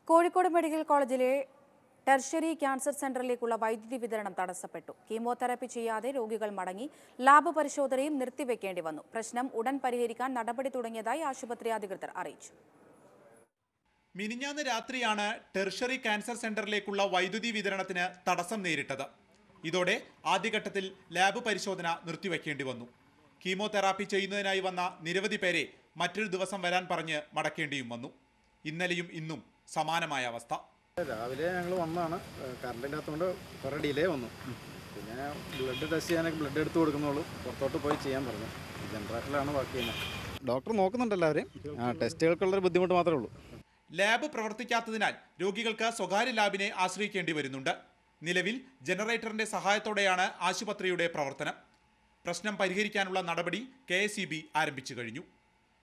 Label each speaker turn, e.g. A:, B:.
A: Kozhikode medical കോളേജിലെ tertiary cancer സെന്ററിലേക്കുള്ള വൈദ്യുതി വിതരണം തടസ്സപ്പെട്ടു കീമോതെറാപ്പി ചെയ്യാതെ രോഗികൾ മടങ്ങി ലാബ് പരിശോധനയും നിർത്തിവെക്കേണ്ടി വന്നു പ്രശ്നം ഉടൻ പരിഹരിക്കാൻ നടപടി തുടങ്ങിയതായി ആശുപത്രി അധികൃതർ അറിയിച്ചു
B: മിനിഞ്ഞാന്ന് രാത്രിയാണ് ടെർഷറി ക്യാൻസർ സെന്ററിലേക്കുള്ള വൈദ്യുതി വിതരണത്തിന് തടസ്സം നേരിട്ടത് ഇതോടെ ആദ്യഘട്ടത്തിൽ ലാബ് പരിശോധന നിർത്തിവെക്കേണ്ടി വന്നു കീമോതെറാപ്പി ചെയ്യുന്നതിനായി വന്ന നിരവധി പേരെ മറ്റൊരു ദിവസം വരാൻ പറഞ്ഞ് മടക്കേണ്ടിയും വന്നു ഇന്നലെയും ഇന്നും സമാനമായ അവസ്ഥ
C: രാവിലെ ഞങ്ങൾ വന്നതാണ് കറണ്ട് ഇല്ലാത്തതുകൊണ്ട് കുറേ ഡിലേ വന്നു പിന്നെ ബ്ലഡ് ടെസ്റ്റ് ചെയ്യാനൊക്കെ ബ്ലഡ് എടുത്ത് കൊടുക്കുന്നുള്ളൂ പുറത്തോട്ട് പോയി ചെയ്യാൻ പറഞ്ഞു ജനറേറ്ററിലാണ് വർക്ക് ചെയ്യുന്നത് ഡോക്ടർ നോക്കുന്നുണ്ട് എല്ലാവരെയും ആ ടെസ്റ്റുകൾക്കുള്ളൊരു ബുദ്ധിമുട്ട് മാത്രമേ ഉള്ളൂ
B: ലാബ് പ്രവർത്തിക്കാത്തതിനാൽ രോഗികൾക്ക് സ്വകാര്യ ലാബിനെ ആശ്രയിക്കേണ്ടി വരുന്നുണ്ട് നിലവിൽ ജനറേറ്ററിന്റെ സഹായത്തോടെയാണ് ആശുപത്രിയുടെ പ്രവർത്തനം പ്രശ്നം പരിഹരിക്കാനുള്ള നടപടി കെ ആരംഭിച്ചു കഴിഞ്ഞു